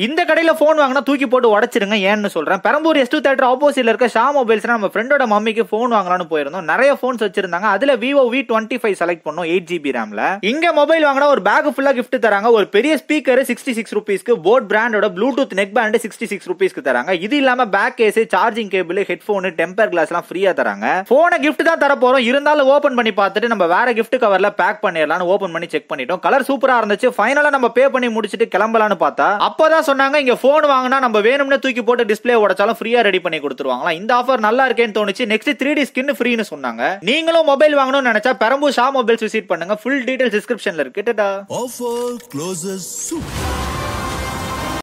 இந்த கடையில போன் வாங்கினா தூக்கி போட்டு உடச்சிருங்க ஏன்னு சொல்றேன் பெரம்பூர் எஸ் டூ தேட்டர் ஆப்போசிட்ல இருக்க ஷா மொபைல்ஸ் நம்ம ஃப்ரெண்டோட மம்மிக்கு போன் வாங்கலாம்னு போயிருந்தோம் நிறைய போன்ஸ் வச்சிருந்தாங்க அதுல Vivo V twenty five select பண்ணோம் எயிட் ஜிபி ரேம்ல இங்க மொபைல் வாங்கினா ஒரு பேக் ஃபுல்லா gift தராங்க ஒரு பெரிய ஸ்பீக்கர் சிக்ஸ்டி சிக்ஸ் ருபீஸ்க்கு போட் பிராண்டோட Bluetooth neck band sixty six ருபீஸ்க்கு தராங்க இது இல்லாம back case charging cable headphone temper glass எல்லாம் ஃப்ரீயா தராங்க போனை gift தான் தர போறோம் இருந்தாலும் ஓபன் பண்ணி பார்த்துட்டு நம்ம வேற gift கவர்ல பேக் பண்ணிடலாம்னு ஓபன் பண்ணி செக் பண்ணிட்டோம் கலர் சூப்பரா இருந்துச்சு ஃபைனலா நம்ம பே பண்ணி முடிச்சிட்டு கிளம்பலாம்னு பார்த்தா அப்பதான் சொன்னாங்க இங்க போன் வாங்கினா நம்ம வேணும்னு தூக்கி போட்டு டிஸ்ப்ளே உடைச்சாலும் ஃப்ரீயா ரெடி பண்ணி கொடுத்துருவாங்களா இந்த ஆஃபர் நல்லா இருக்கேன்னு தோணுச்சு நெக்ஸ்ட் த்ரீ டி ஸ்கின் ஃப்ரீன்னு சொன்னாங்க நீங்களும் மொபைல் வாங்கணும்னு நினைச்சா பெரம்பூர் ஷா மொபைல்ஸ் விசிட் பண்ணுங்க ஃபுல் டீடைல்ஸ் டிஸ்கிரிப்ஷன்ல இருக்கு டாடா Offer closes soon.